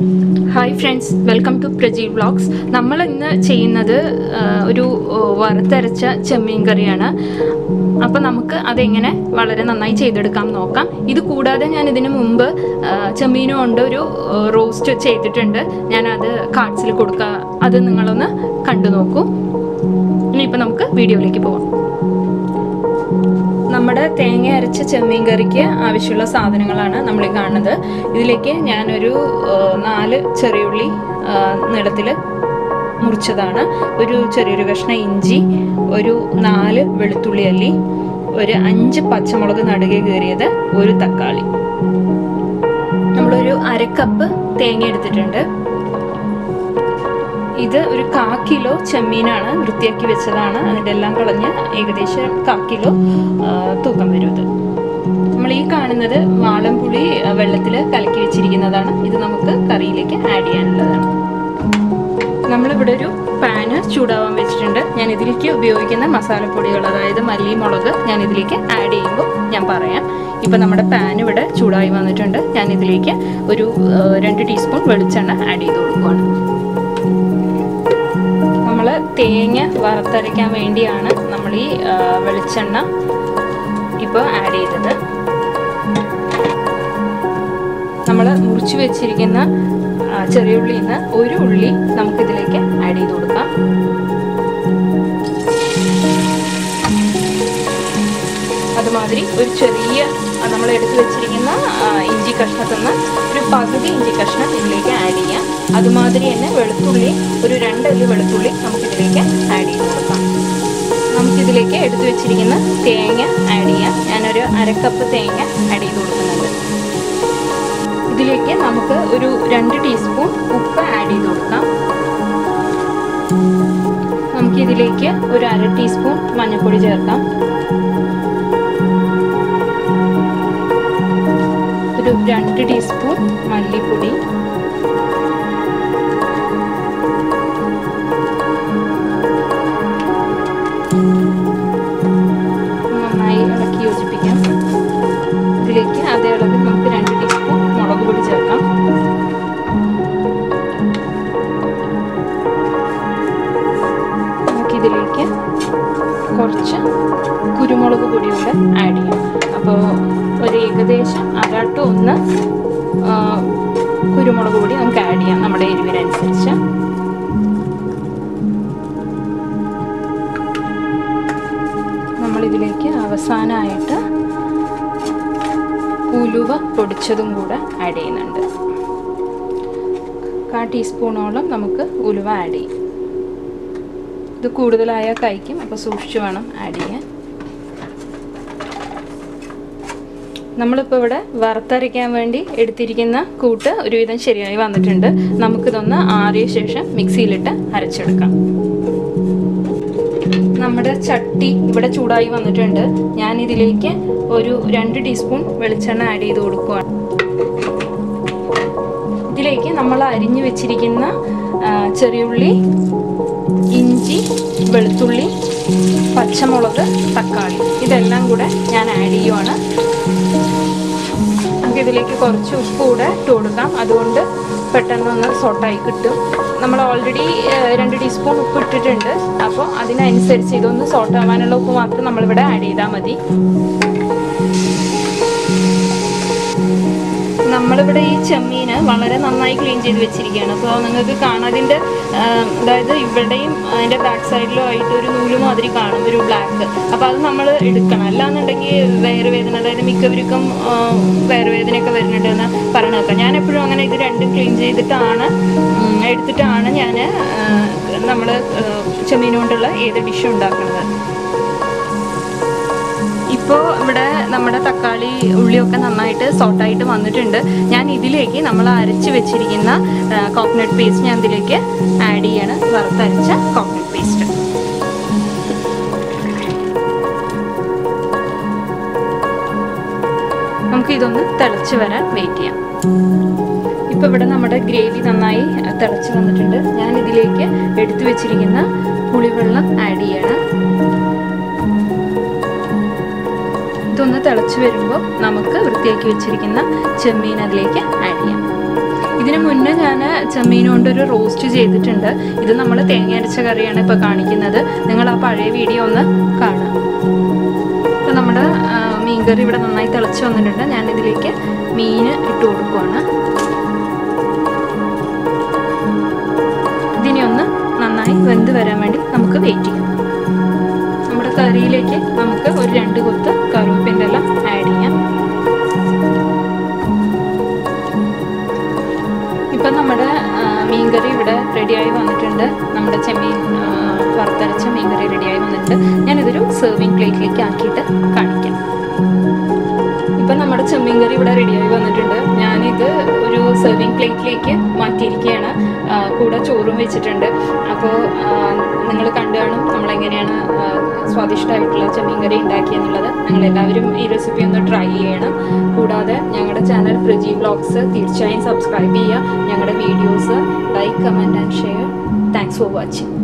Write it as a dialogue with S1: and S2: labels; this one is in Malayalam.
S1: hi friends welcome to Praji vlogs നമ്മൾ ഇന്ന് ചെയ്യുന്നത് ആ, ഒരു ഓ, വറുത്തരച്ച ചെമ്മീൻ കറിയാണ് അപ്പോൾ നമുക്ക് അതെങ്ങനെ വളരെ നന്നായി ചെയ്തെടുക്കാം നോക്കാം ഇത് കൂടാതെ ഞാൻ ഇതിനു മുമ്പ് ആ, ചെമ്മീനും കൊണ്ട് ഒരു ആ, റോസ്റ്റ് ചെയ്തിട്ടുണ്ട് ഞാനത് കാർഡ്സിൽ കൊടുക്കുക അത് നിങ്ങളൊന്ന് കണ്ടു നോക്കൂ ഇനിയിപ്പോൾ നമുക്ക് വീഡിയോയിലേക്ക് പോവാം നമ്മുടെ തേങ്ങ അരച്ച ചെമ്മീൻ കറിക്ക് ആവശ്യമുള്ള സാധനങ്ങളാണ് നമ്മൾ ഈ കാണുന്നത് ഇതിലേക്ക് ഞാനൊരു ആ, നാല് ചെറിയുള്ളി നീളത്തിൽ മുറിച്ചതാണ് ഒരു ചെറിയൊരു കഷ്ണം ഇഞ്ചി ഒരു നാല് വെളുത്തുള്ളി അല്ലി ഒരു അഞ്ച് പച്ചമുളക് നടുകെ കീറിയത് ഒരു തക്കാളി നമ്മളൊരു അരക്കപ്പ് തേങ്ങ എടുത്തിട്ടുണ്ട് ഇത് ഒരു കാ കിലോ ചെമ്മീനാണ് വൃത്തിയാക്കി വെച്ചതാണ് അതിൻ്റെ എല്ലാം കളഞ്ഞ് ഏകദേശം കാ കിലോ ആ, തൂക്കം വരും ഇത് നമ്മൾ ഈ കാണുന്നത് വാളംപുളി വെള്ളത്തിൽ കലക്കി വെച്ചിരിക്കുന്നതാണ് ഇത് നമുക്ക് കറിയിലേക്ക് ആഡ് ചെയ്യാനുള്ളതാണ് നമ്മളിവിടെ ഒരു പാന് ചൂടാവാൻ വെച്ചിട്ടുണ്ട് ഞാൻ ഇതിലേക്ക് ഉപയോഗിക്കുന്ന മസാലപ്പൊടികൾ അതായത് മല്ലി മുളക് ഞാൻ ഇതിലേക്ക് ആഡ് ചെയ്യുമ്പോൾ ഞാൻ പറയാം ഇപ്പം നമ്മുടെ പാൻ ഇവിടെ ചൂടായി വന്നിട്ടുണ്ട് ഞാൻ ഇതിലേക്ക് ഒരു ആ, രണ്ട് ടീസ്പൂൺ വെളിച്ചെണ്ണ ആഡ് ചെയ്ത് കൊടുക്കുകയാണ് നമ്മൾ തേങ്ങ വറുത്തരയ്ക്കാൻ വേണ്ടിയാണ് നമ്മൾ ഈ ആ, വെളിച്ചെണ്ണ ഇപ്പോൾ ആഡ് ചെയ്തത് നമ്മൾ മുറിച്ച് വെച്ചിരിക്കുന്ന ആ, ചെറിയ ഉള്ളിയിൽ നിന്ന് ഒരു ഉള്ളി നമുക്കിതിലേക്ക് ആഡ് ചെയ്ത് കൊടുക്കാം അതുമാതിരി ഒരു ചെറിയ നമ്മൾ എടുത്തു വെച്ചിരിക്കുന്ന ആ, ഇഞ്ചി കഷ്ണത്തിൽ നിന്ന് ഒരു പകുതി ഇഞ്ചി കഷ്ണം ഇതിലേക്ക് ആഡ് ചെയ്യാം അതുമാതിരി തന്നെ വെളുത്തുള്ളി ഒരു രണ്ടല്ലി വെളുത്തുള്ളി നമുക്കിതിലേക്ക് ആഡ് ചെയ്ത് കൊടുക്കാം നമുക്കിതിലേക്ക് എടുത്തു വെച്ചിരിക്കുന്ന തേങ്ങ ആഡ് ചെയ്യാം ഞാനൊരു അരക്കപ്പ് തേങ്ങ ആഡ് ചെയ്ത് കൊടുക്കുന്നുണ്ട് ഇതിലേക്ക് നമുക്ക് ഒരു രണ്ട് ടീസ്പൂൺ ഉപ്പ് ആഡ് ചെയ്ത് കൊടുക്കാം നമുക്കിതിലേക്ക് ഒരു അര ടീസ്പൂൺ മഞ്ഞൾപ്പൊടി ചേർക്കാം ഒരു രണ്ട് ടീസ്പൂൺ മല്ലിപ്പൊടി നന്നായി ഇളക്കി യോജിപ്പിക്കാം ഇതിലേക്ക് അതേ അളവിൽ നമുക്ക് രണ്ട് ടീസ്പൂൺ മുളക് പൊടി ചേർക്കാം നമുക്കിതിലേക്ക് കുറച്ച് കുരുമുളക് പൊടി കൂടെ ആഡ് ചെയ്യാം അപ്പോൾ ഒരു ഏകദേശം അര ടു ഒന്ന് ആ, കുരുമുളക് പൊടി നമുക്ക് ആഡ് ചെയ്യാം നമ്മുടെ എരിവിനനുസരിച്ച് നമ്മളിതിലേക്ക് അവസാനമായിട്ട് ഉലുവ പൊടിച്ചതും കൂടെ ആഡ് ചെയ്യുന്നുണ്ട് കാ ടീസ്പൂണോളം നമുക്ക് ഉലുവ ആഡ് ചെയ്യും ഇത് കൂടുതലായ കഴിക്കും അപ്പോൾ സൂക്ഷിച്ച് വേണം ആഡ് ചെയ്യാൻ നമ്മളിപ്പോൾ ഇവിടെ വറുത്തരയ്ക്കാൻ വേണ്ടി എടുത്തിരിക്കുന്ന കൂട്ട് ഒരുവിധം ശരിയായി വന്നിട്ടുണ്ട് നമുക്കിതൊന്ന് ആറിയ ശേഷം മിക്സിയിലിട്ട് അരച്ചെടുക്കാം നമ്മുടെ ചട്ടി ഇവിടെ ചൂടായി വന്നിട്ടുണ്ട് ഞാൻ ഇതിലേക്ക് ഒരു രണ്ട് ടീസ്പൂൺ വെളിച്ചെണ്ണ ആഡ് ചെയ്ത് കൊടുക്കുകയാണ് ഇതിലേക്ക് നമ്മൾ അരിഞ്ഞു വെച്ചിരിക്കുന്ന ആ, ചെറിയുള്ളി ഇഞ്ചി വെളുത്തുള്ളി പച്ചമുളക് തക്കാളി ഇതെല്ലാം കൂടെ ഞാൻ ആഡ് ചെയ്യുവാണ് നമുക്ക് ഇതിലേക്ക് കുറച്ച് ഉപ്പ് കൂടെ ഇട്ട് കൊടുക്കാം അതുകൊണ്ട് പെട്ടെന്നൊന്ന് സോട്ടായി കിട്ടും നമ്മൾ ഓൾറെഡി രണ്ട് ടീസ്പൂൺ ഉപ്പ് ഇട്ടിട്ടുണ്ട് അപ്പോൾ അതിനനുസരിച്ച് ഇതൊന്ന് സോട്ട് ആവാനുള്ള ഉപ്പ് മാത്രം നമ്മളിവിടെ ആഡ് ചെയ്താൽ മതി നമ്മളിവിടെ ഈ ചെമ്മീന് വളരെ നന്നായി ക്ലീൻ ചെയ്ത് വെച്ചിരിക്കുകയാണ് അപ്പോൾ നിങ്ങൾക്ക് കാണാം അതിൻ്റെ അതായത് ഇവിടെയും അതിൻ്റെ ബാക്ക് സൈഡിലും ആയിട്ട് ഒരു നൂല് മാതിരി കാണും ഒരു ബ്ലാക്ക് അപ്പോൾ അത് നമ്മൾ എടുക്കണം അല്ലാന്നുണ്ടെങ്കിൽ വയറുവേദന അതായത് മിക്കവർക്കും ആ, വയറുവേദനയൊക്കെ വരുന്നുണ്ട് എന്ന് പറഞ്ഞു നോക്കാം ഞാൻ എപ്പോഴും അങ്ങനെ ഇത് രണ്ടും ക്ലീൻ ചെയ്തിട്ടാണ് ഉം, എടുത്തിട്ടാണ് ഞാൻ നമ്മൾ ചെമ്മീൻ കൊണ്ടുള്ള ഏത് ഡിഷും ഉണ്ടാക്കുന്നത് ഇപ്പോൾ ഇവിടെ നമ്മുടെ തക്കാളി ഉള്ളിയൊക്കെ നന്നായിട്ട് സോട്ടായിട്ട് വന്നിട്ടുണ്ട് ഞാൻ ഇതിലേക്ക് നമ്മൾ അരച്ച് വെച്ചിരിക്കുന്ന കോക്കനട്ട് പേസ്റ്റ് ഞാൻ ഇതിലേക്ക് ആഡ് ചെയ്യാണ് വറുത്തരച്ച കോക്കനട്ട് പേസ്റ്റ് നമുക്ക് ഇതൊന്ന് തിളച്ച് വരാൻ വെയിറ്റ് ചെയ്യാം ഇപ്പോൾ ഇവിടെ നമ്മുടെ ഗ്രേവി നന്നായി തിളച്ച് വന്നിട്ടുണ്ട് ഞാൻ ഇതിലേക്ക് എടുത്തു വെച്ചിരിക്കുന്ന പുളിവെള്ളം ആഡ് ചെയ്യണം ഇതൊന്ന് തിളച്ച് വരുമ്പോൾ നമുക്ക് വൃത്തിയാക്കി വെച്ചിരിക്കുന്ന ചെമ്മീൻ അതിലേക്ക് ആഡ് ചെയ്യാം ഇതിന് മുന്നേ ഞാൻ ചെമ്മീൻ കൊണ്ടൊരു റോസ്റ്റ് ചെയ്തിട്ടുണ്ട് ഇത് നമ്മൾ തേങ്ങ അരച്ച കറിയാണ് ഇപ്പോൾ കാണിക്കുന്നത് നിങ്ങൾ ആ പഴയ വീഡിയോ ഒന്ന് കാണാം ഇപ്പം നമ്മുടെ ആ, മീൻകറി ഇവിടെ നന്നായി തിളച്ച് വന്നിട്ടുണ്ട് ഞാൻ ഇതിലേക്ക് മീൻ ഇട്ട് കൊടുക്കുവാണ് ഇതിനെ ഒന്ന് നന്നായി വെന്ത് വരാൻ വേണ്ടി നമുക്ക് വെയിറ്റ് ചെയ്യാം നമ്മുടെ കറിയിലേക്ക് നമുക്ക് ഒരു രണ്ട് കൊത്ത് കറുവപ്പിൻ്റെ എല്ലാം ആഡ് ചെയ്യാം ഇപ്പം നമ്മുടെ ആ, മീൻകറി ഇവിടെ റെഡിയായി വന്നിട്ടുണ്ട് നമ്മുടെ ചെമ്മീൻ ആ, വറുത്തരച്ച മീൻകറി റെഡിയായി വന്നിട്ടുണ്ട് ഞാനിതൊരു സെർവിങ് പ്ലേറ്റിലേക്ക് ആക്കിയിട്ട് കാണിക്കാം ഇപ്പം നമ്മുടെ ചെമ്മീൻ കറി ഇവിടെ റെഡിയായി വന്നിട്ടുണ്ട് ഞാനിത് ഒരു സെർവിങ് പ്ലേറ്റിലേക്ക് മാറ്റിയിരിക്കുകയാണ് ആ, കൂടെ ചോറും വെച്ചിട്ടുണ്ട് അപ്പോൾ നിങ്ങൾ കണ്ടു കാണും നമ്മളെങ്ങനെയാണ് ആ, സ്വാദിഷ്ടമായിട്ടുള്ള ചെമ്മീൻ കറി ഉണ്ടാക്കിയെന്നുള്ളത് നിങ്ങൾ എല്ലാവരും ഈ റെസിപ്പി ഒന്ന് ട്രൈ ചെയ്യണം കൂടാതെ ഞങ്ങളുടെ ചാനൽ പ്രജി വ്ളോഗ്സ് തീർച്ചയായും സബ്സ്ക്രൈബ് ചെയ്യുക ഞങ്ങളുടെ videos like comment and share thanks for watching